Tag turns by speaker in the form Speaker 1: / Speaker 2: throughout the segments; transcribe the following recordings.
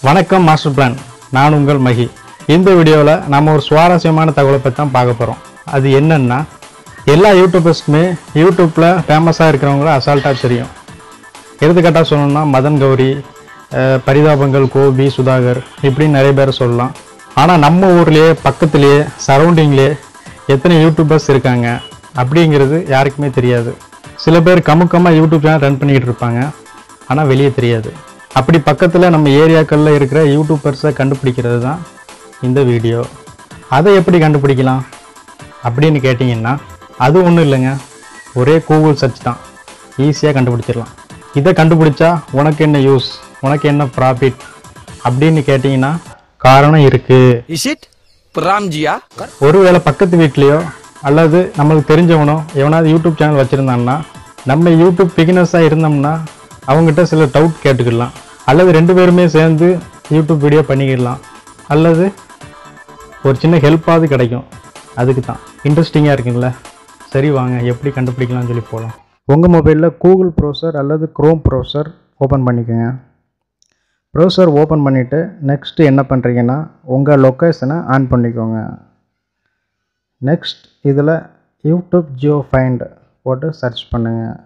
Speaker 1: வணக்கம் master plan நான் உங்கள் மகி இந்த வீடியோவில் நம்ம ஒரு சுவாரஸ்யமான தகவலை பற்றி தான் பார்க்க போகிறோம் அது என்னன்னா எல்லா யூடியூபர்ஸ்க்குமே யூடியூப்பில் ஃபேமஸாக இருக்கிறவங்கள அசால்ட்டாக தெரியும் எடுத்துக்காட்டாக சொல்லணும்னா மதன் கௌரி அஹ், பரிதாபங்கள் கோபி சுதாகர் இப்படின்னு நிறைய பேர் சொல்லலாம் ஆனால் நம்ம ஊர்லேயே பக்கத்துலேயே சரௌண்டிங்லேயே எத்தனை யூடியூபர்ஸ் இருக்காங்க அப்படிங்கிறது யாருக்குமே தெரியாது சில பேர் கமுக்கமாக யூடியூப் சேனல் ரன் பண்ணிக்கிட்டு இருப்பாங்க ஆனால் வெளியே தெரியாது அப்படி பக்கத்தில் நம்ம ஏரியாக்களில் இருக்கிற யூடியூபர்ஸை கண்டுபிடிக்கிறது தான் இந்த வீடியோ அதை எப்படி கண்டுபிடிக்கலாம் அப்படின்னு கேட்டிங்கன்னா அது ஒன்றும் இல்லைங்க ஒரே கூகுள் சர்ச் தான் ஈஸியாக கண்டுபிடிச்சிடலாம் இதை கண்டுபிடிச்சா உனக்கு என்ன யூஸ் உனக்கு என்ன ப்ராஃபிட் அப்படின்னு கேட்டிங்கன்னா காரணம் இருக்குது
Speaker 2: Is it? Pramjia?
Speaker 1: ஒருவேளை பக்கத்து வீட்லேயோ அல்லது நம்மளுக்கு தெரிஞ்சவனோ எவனாவது யூடியூப் சேனல் வச்சுருந்தான்னா நம்ம யூடியூப் பிகினர்ஸாக இருந்தோம்னா அவங்ககிட்ட சில டவுட் கேட்டுக்கிடலாம் அல்லது ரெண்டு பேருமே சேர்ந்து யூடியூப் வீடியோ பண்ணிக்கிடலாம் அல்லது ஒரு சின்ன ஹெல்ப்பாவது கிடைக்கும் அதுக்கு தான் இன்ட்ரெஸ்டிங்காக இருக்குங்கள சரி வாங்க எப்படி கண்டுபிடிக்கலாம்னு சொல்லி போகலாம் உங்கள் மொபைலில் கூகுள் ப்ரௌசர் அல்லது க்ரோம் ப்ரௌசர் ஓப்பன் பண்ணிக்கோங்க ப்ரௌசர் ஓப்பன் பண்ணிவிட்டு நெக்ஸ்ட்டு என்ன பண்ணுறீங்கன்னா உங்கள் லொக்கேஷனை ஆன் பண்ணிக்கோங்க நெக்ஸ்ட் இதில் யூடியூப் ஜியோ ஃபைண்ட் போட்டு சர்ச் பண்ணுங்கள்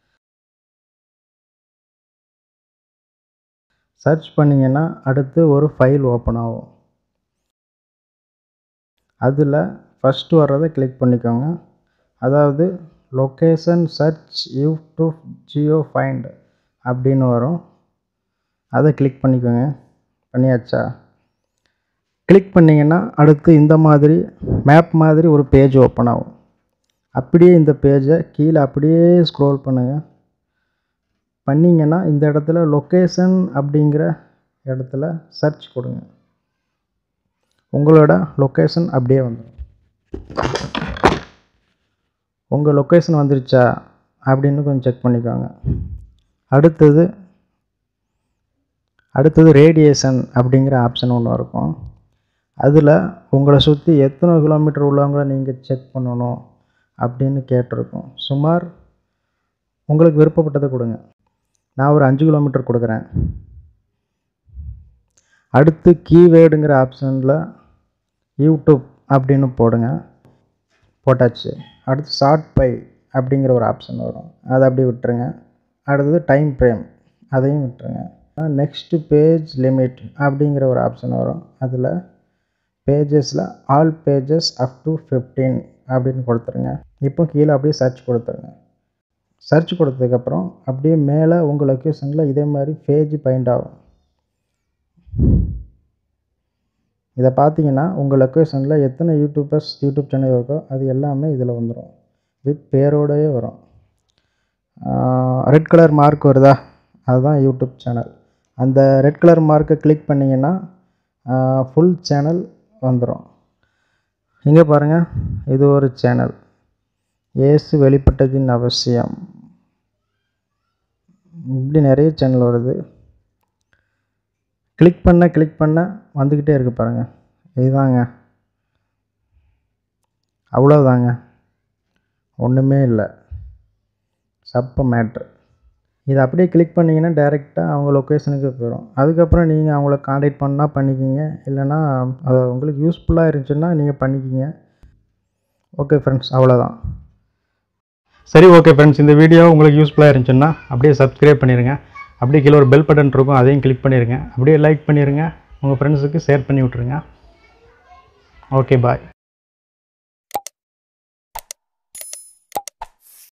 Speaker 1: சர்ச் பண்ணிங்கன்னா அடுத்து ஒரு ஃபைல் ஓப்பன் ஆகும் அதில் ஃபஸ்ட்டு வர்றதை கிளிக் பண்ணிக்கோங்க அதாவது location search YouTube geo find அப்படின்னு வரும் அதை கிளிக் பண்ணிக்கோங்க பண்ணியாச்சா கிளிக் பண்ணிங்கன்னா அடுத்து இந்த மாதிரி மேப் மாதிரி ஒரு பேஜ் ஓப்பன் ஆகும் அப்படியே இந்த பேஜை கீழே அப்படியே ஸ்க்ரோல் பண்ணுங்கள் பண்ணிங்கன்னா இந்த இடத்துல லொக்கேஷன் அப்படிங்கிற இடத்துல சர்ச் கொடுங்க உங்களோட லொக்கேஷன் அப்படியே வந்துடும் உங்கள் லொக்கேஷன் வந்துருச்சா அப்படின்னு கொஞ்சம் செக் பண்ணிக்கோங்க அடுத்தது அடுத்தது ரேடியேஷன் அப்படிங்கிற ஆப்ஷன் ஒன்று இருக்கும் அதில் உங்களை சுற்றி எத்தனை கிலோமீட்டர் உள்ளவங்கள நீங்கள் செக் பண்ணணும் அப்படின்னு கேட்டிருக்கோம் சுமார் உங்களுக்கு விருப்பப்பட்டதை கொடுங்க நான் ஒரு அஞ்சு கிலோமீட்டர் கொடுக்குறேன் அடுத்து கீவேர்டுங்கிற ஆப்ஷனில் யூடியூப் அப்படின்னு போடுங்க போட்டாச்சு அடுத்து ஷார்ட் பை அப்படிங்கிற ஒரு ஆப்ஷன் வரும் அதை அப்படியே விட்டுருங்க அடுத்தது டைம் ஃப்ரேம் அதையும் விட்டுருங்க நெக்ஸ்ட்டு பேஜ் லிமிட் அப்படிங்கிற ஒரு ஆப்ஷன் வரும் அதில் பேஜஸில் all pages up to fifteen அப்படின்னு கொடுத்துருங்க இப்போ கீழே அப்படியே சர்ச் கொடுத்துருங்க சர்ச் கொடுத்ததுக்கப்புறம் அப்படியே மேலே உங்கள் லொக்கேஷனில் இதே மாதிரி பேஜ் பைண்ட் ஆகும் இதை பார்த்தீங்கன்னா உங்கள் லொக்கேஷனில் எத்தனை யூடியூபர்ஸ் யூடியூப் சேனல் இருக்கோ அது எல்லாமே இதில் வந்துடும் வித் பேரோடயே வரும் ரெட் கலர் மார்க் வருதா அதுதான் யூடியூப் சேனல் அந்த ரெட் கலர் மார்க்கை கிளிக் பண்ணிங்கன்னா ஃபுல் சேனல் வந்துடும் இங்கே பாருங்கள் இது ஒரு சேனல் இயேசு வெளிப்பட்டதின் அவசியம் இப்படி நிறைய சேனல் வருது கிளிக் பண்ண கிளிக் பண்ண வந்துக்கிட்டே இருக்கு பாருங்கள் இதுதாங்க அவ்வளோதாங்க ஒன்றுமே இல்லை சப்ப மேட்ரு இதை அப்படியே கிளிக் பண்ணிங்கன்னா டேரெக்டாக அவங்க லொக்கேஷனுக்கு போயிடும் அதுக்கப்புறம் நீங்கள் அவங்கள காண்டாக்ட் பண்ணால் பண்ணிக்கிங்க இல்லைன்னா அது உங்களுக்கு யூஸ்ஃபுல்லாக இருந்துச்சுன்னா நீங்கள் பண்ணிக்கிங்க ஓகே ஃப்ரெண்ட்ஸ் அவ்வளோதான் சரி ஓகே ஃப்ரெண்ட்ஸ் இந்த வீடியோ உங்களுக்கு யூஸ்ஃபுல்லாக இருந்துச்சுன்னா அப்படியே சப்ஸ்கிரைப் பண்ணிடுங்க அப்படியே கீழே ஒரு பெல் பட்டன் இருக்கும் அதையும் கிளிக் பண்ணிடுங்க அப்படியே லைக் பண்ணிடுங்க உங்கள் ஃப்ரெண்ட்ஸுக்கு ஷேர் பண்ணி விட்ருங்க ஓகே பாய்